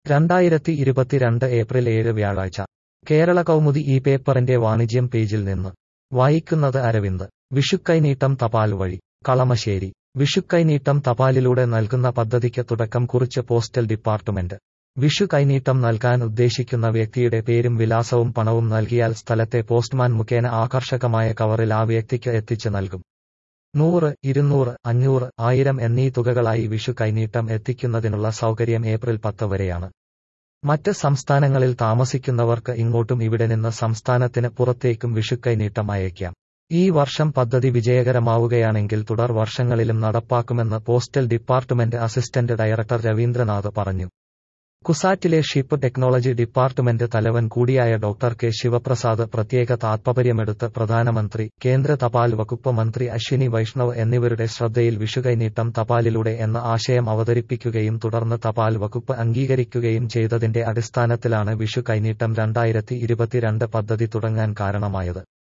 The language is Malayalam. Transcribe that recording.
രണ്ടായിരത്തി ഇരുപത്തിരണ്ട് ഏപ്രിൽ ഏഴ് വ്യാഴാഴ്ച കേരള കൗമുദി ഈ പേപ്പറിന്റെ വാണിജ്യം പേജിൽ നിന്ന് വായിക്കുന്നത് അരവിന്ദ് വിഷുക്കൈനീട്ടം തപാൽ വഴി കളമശ്ശേരി വിഷുക്കൈനീട്ടം തപാലിലൂടെ നൽകുന്ന പദ്ധതിക്ക് തുടക്കം കുറിച്ച് പോസ്റ്റൽ ഡിപ്പാർട്ട്മെന്റ് വിഷു കൈനീട്ടം നൽകാൻ ഉദ്ദേശിക്കുന്ന വ്യക്തിയുടെ പേരും വിലാസവും പണവും നൽകിയാൽ സ്ഥലത്തെ പോസ്റ്റ്മാൻ മുഖേന ആകർഷകമായ കവറിൽ ആ വ്യക്തിക്ക് എത്തിച്ചു നൽകും നൂറ് ഇരുന്നൂറ് അഞ്ഞൂറ് ആയിരം എന്നീ തുകകളായി വിഷു കൈനീട്ടം എത്തിക്കുന്നതിനുള്ള സൗകര്യം ഏപ്രിൽ പത്ത് വരെയാണ് മറ്റ് സംസ്ഥാനങ്ങളിൽ താമസിക്കുന്നവർക്ക് ഇങ്ങോട്ടും ഇവിടെ നിന്ന് സംസ്ഥാനത്തിന് പുറത്തേക്കും വിഷുക്കൈനീട്ടം അയയ്ക്കാം ഈ വർഷം പദ്ധതി വിജയകരമാവുകയാണെങ്കിൽ തുടർ വർഷങ്ങളിലും നടപ്പാക്കുമെന്ന് postal department assistant director Ravindranath പറഞ്ഞു കുസാറ്റിലെ ഷിപ്പ് ടെക്നോളജി ഡിപ്പാർട്ട്മെന്റ് തലവൻ കൂടിയായ ഡോക്ടർ കെ ശിവപ്രസാദ് പ്രത്യേക താത്പര്യമെടുത്ത് പ്രധാനമന്ത്രി കേന്ദ്ര തപാൽ വകുപ്പ് മന്ത്രി അശ്വിനി വൈഷ്ണവ് എന്നിവരുടെ ശ്രദ്ധയിൽ വിഷുകൈനീട്ടം തപാലിലൂടെ എന്ന ആശയം അവതരിപ്പിക്കുകയും തുടർന്ന് തപാൽ വകുപ്പ് അംഗീകരിക്കുകയും ചെയ്തതിന്റെ അടിസ്ഥാനത്തിലാണ് വിഷു കൈനീട്ടം രണ്ടായിരത്തി ഇരുപത്തിരണ്ട് പദ്ധതി തുടങ്ങാൻ കാരണമായത്